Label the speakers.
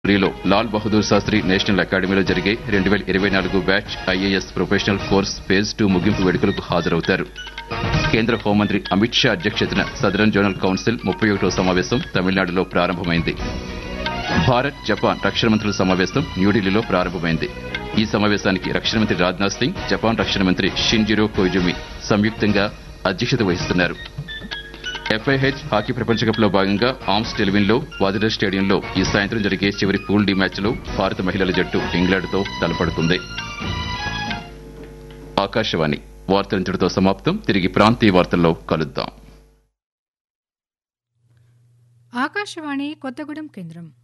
Speaker 1: ఢిల్లీలో లాల్ బహదూర్ శాస్త్రి నేషనల్ అకాడమీలో జరిగే రెండు వేల ఇరవై నాలుగు batch IAS professional course phase two ముగింపు వేడుకలకు హాజరవుతారు కేంద్ర హోంమంత్రి అమిత్ షా అధ్యక్షతన సదరన్ జోనల్ కౌన్సిల్ ముప్పై ఒకటో సమావేశం తమిళనాడులో ప్రారంభమైంది భారత్ జపాన్ రక్షణ మంత్రుల సమావేశం న్యూఢిల్లీలో ప్రారంభమైంది ఈ సమావేశానికి రక్షణ మంత్రి రాజ్నాథ్ సింగ్ జపాన్ రక్షణ మంత్రి షింజిరో కోయిజుమి సంయుక్తంగా అధ్యక్షత వహిస్తున్నారు ఎఫ్ఐహెచ్ హాకీ ప్రపంచ కప్ లో భాగంగా ఆర్మ్స్ టెలివిన్ లో వాదిలర్ స్టేడియంలో ఈ సాయంత్రం జరిగే చివరి పూల్ డి మ్యాచ్ లో భారత మహిళల జట్టు ఇంగ్లాండ్ తో తలపడుతుంది ఆకాశవాణి వార్తలించడంతో సమాప్తం తిరిగి ప్రాంతీయ వార్తల్లో కలుద్దాం
Speaker 2: ఆకాశవాణి కొత్తగూడెం కేంద్రం